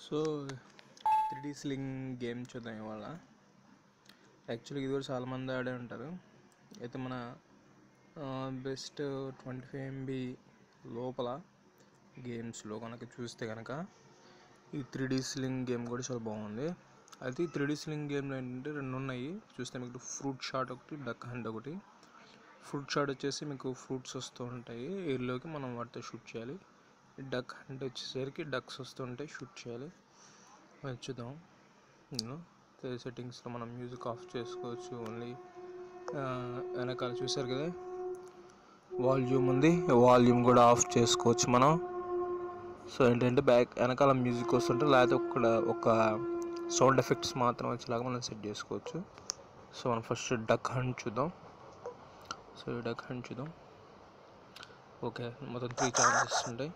so three D sling game చూద్దాం ఇవాళ యాక్చువల్గా ఇది కూడా చాలామంది ఆడే ఉంటారు అయితే మన బెస్ట్ ట్వంటీ ఫైవ్ ఎంబీ లోపల గేమ్స్లో కనుక చూస్తే కనుక ఈ త్రీ డీ స్లింగ్ గేమ్ కూడా చాలా బాగుంది అయితే ఈ త్రీ డీ స్లింగ్ గేమ్లో ఏంటంటే రెండు ఉన్నాయి చూస్తే మీకు ఫ్రూట్ షాట్ ఒకటి డక్ హండ్ ఒకటి ఫ్రూట్ షాట్ వచ్చేసి మీకు ఫ్రూట్స్ వస్తూ ఉంటాయి ఎయిర్లోకి మనం వాటితో షూట్ చేయాలి డక్ హంట్ వచ్చేసరికి డక్స్ వస్తుంటాయి షూట్ చేయాలి అది చూద్దాం నేను సెట్టింగ్స్లో మనం మ్యూజిక్ ఆఫ్ చేసుకోవచ్చు ఓన్లీ వెనకాల చూసారు కదా వాల్యూమ్ ఉంది వాల్యూమ్ కూడా ఆఫ్ చేసుకోవచ్చు మనం సో ఏంటంటే బ్యాక్ వెనకాల మ్యూజిక్ వస్తుంటే లేకపోతే ఒక ఒక సౌండ్ ఎఫెక్ట్స్ మాత్రం వచ్చేలాగా మనం సెట్ చేసుకోవచ్చు సో మనం ఫస్ట్ డక్ హంట్ చూద్దాం సో ఈ డక్ హంట్ చూద్దాం ఓకే మొత్తం త్రీ ఛాన్సెస్ ఉంటాయి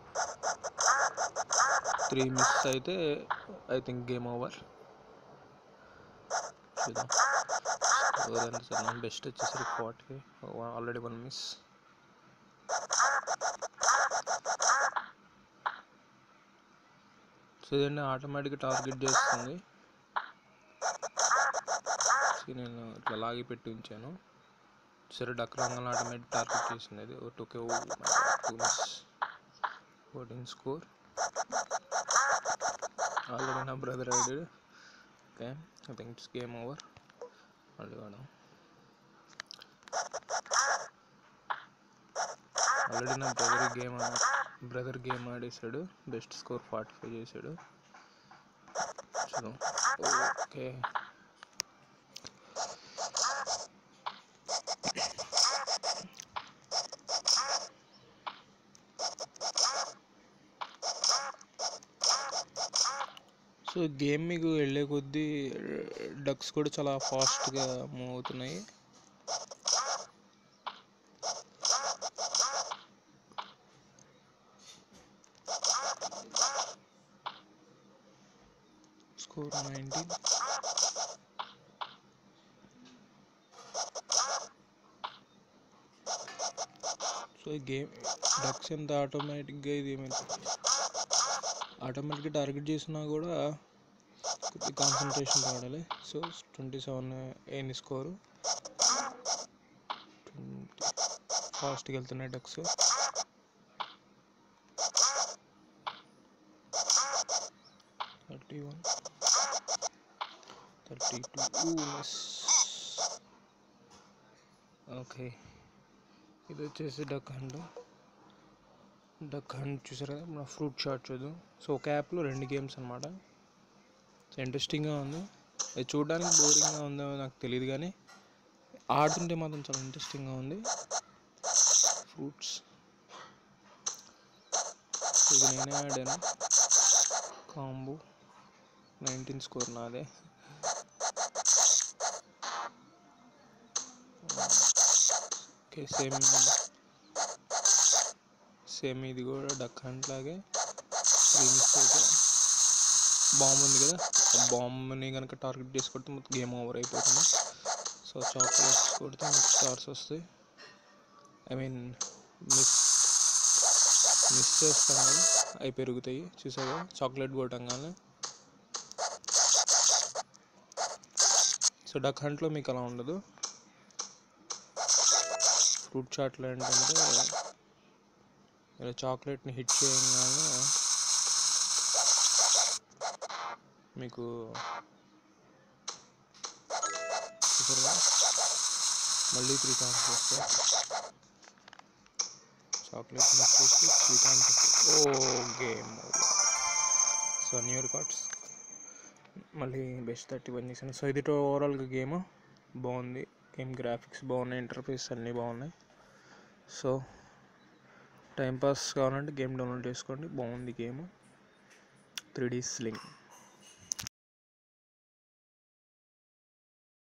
త్రీ మిస్ అయితే ఐ థింక్ గేమ్ ఓవర్ చూద్దాం ఎంత సార్ బెస్ట్ వచ్చేసరికి forty already one miss so ఇదండి ఆటోమేటిక్గా టార్గెట్ చేస్తుంది సో నేను ఇట్లా లాగి పెట్టి ఉంచాను సరే డక్ రంగంలో ఆటోమేటిక్ టార్గెట్ చేసింది అది okay two miss fourteen score already నా బ్రదర్ ఆడాడు okay I think it's game over మళ్ళీ వాడు ఆల్రెడీ నా బ్రదర్ గేమ్ బ్రదర్ గేమ్ ఆడేసాడు బెస్ట్ స్కోర్ ఫార్టీ ఫైవ్ చేశాడు చూద్దాం ఓకే సో గేమ్ మీకు వెళ్ళే కొద్దీ డక్స్ కూడా చాలా ఫాస్ట్గా మూవ్ అవుతున్నాయి స్కోర్ నైన్టీన్ సో ఈ గేమ్ డక్స్ ఎంత ఆటోమేటిక్గా ఇది ఆటోమేటిక్గా టార్గెట్ చేసినా కూడా కొద్ది కాన్సన్ట్రేషన్ వాడాలి సో ట్వంటీ సెవెన్ ఎయిన్ స్కోరు ఫాస్ట్గా వెళ్తున్నాయి ducks thirty one thirty two miss okay ఇది వచ్చేసి డక్ హండ్ డక్ హండ్ చూసారు కదా మన ఫ్రూట్ షాట్ చూద్దాం సో ఒక యాప్లో రెండు గేమ్స్ అనమాట సో ఇంట్రెస్టింగ్గా ఉంది అది చూడడానికి బోరింగ్గా ఉందో నాకు తెలియదు కానీ ఆడుతుంటే మాత్రం చాలా ఇంట్రెస్టింగ్గా ఉంది ఫ్రూట్స్ ఇది నేనే ఆడాను కాంబో నైన్టీన్ స్కోర్ నాదే ఓకే సేమ్ సేమ్ ఇది కూడా డక్ హంట్ లాగే త్రీ మిస్ అయితే బాంబు ఉంది కదా ఆ బాంబుని కనుక టార్గెట్ చేసి కొడితే మొత్తం గేమ్ ఓవర్ అయిపోతుంది సో చాక్లెట్స్ కొడితే మీకు స్టార్స్ వస్తాయి ఐ మీన్ మిస్ మిస్ చేస్తాం కదా అవి పెరుగుతాయి చూసాగా చాక్లెట్ కొట్టంగానే సో డక్ హంట్లో మీకు అలా ఉండదు ఫ్రూట్ చాట్లో ఏంటంటే ఇలా చాక్లెట్ని హిట్ చేయగానే మీకు చూసారుగా మళ్ళీ త్రీ ఛాన్సెస్ వస్తాయి చాక్లెట్ మిస్ చేసి త్రీ ఛాన్సెస్ ఓ గేమ్ సో న్యూ రికార్డ్స్ మళ్ళీ బెస్ట్ థర్టీ వన్ చేశాను సో ఇది ఓవరాల్గా గేమ్ బాగుంది గేమ్ గ్రాఫిక్స్ బాగున్నాయి ఇంటర్ఫేస్ అన్నీ బాగున్నాయి సో టైంపాస్ కావాలంటే గేమ్ డౌన్లోడ్ చేసుకోండి బాగుంది గేమ్ త్రీ డీ స్లింగ్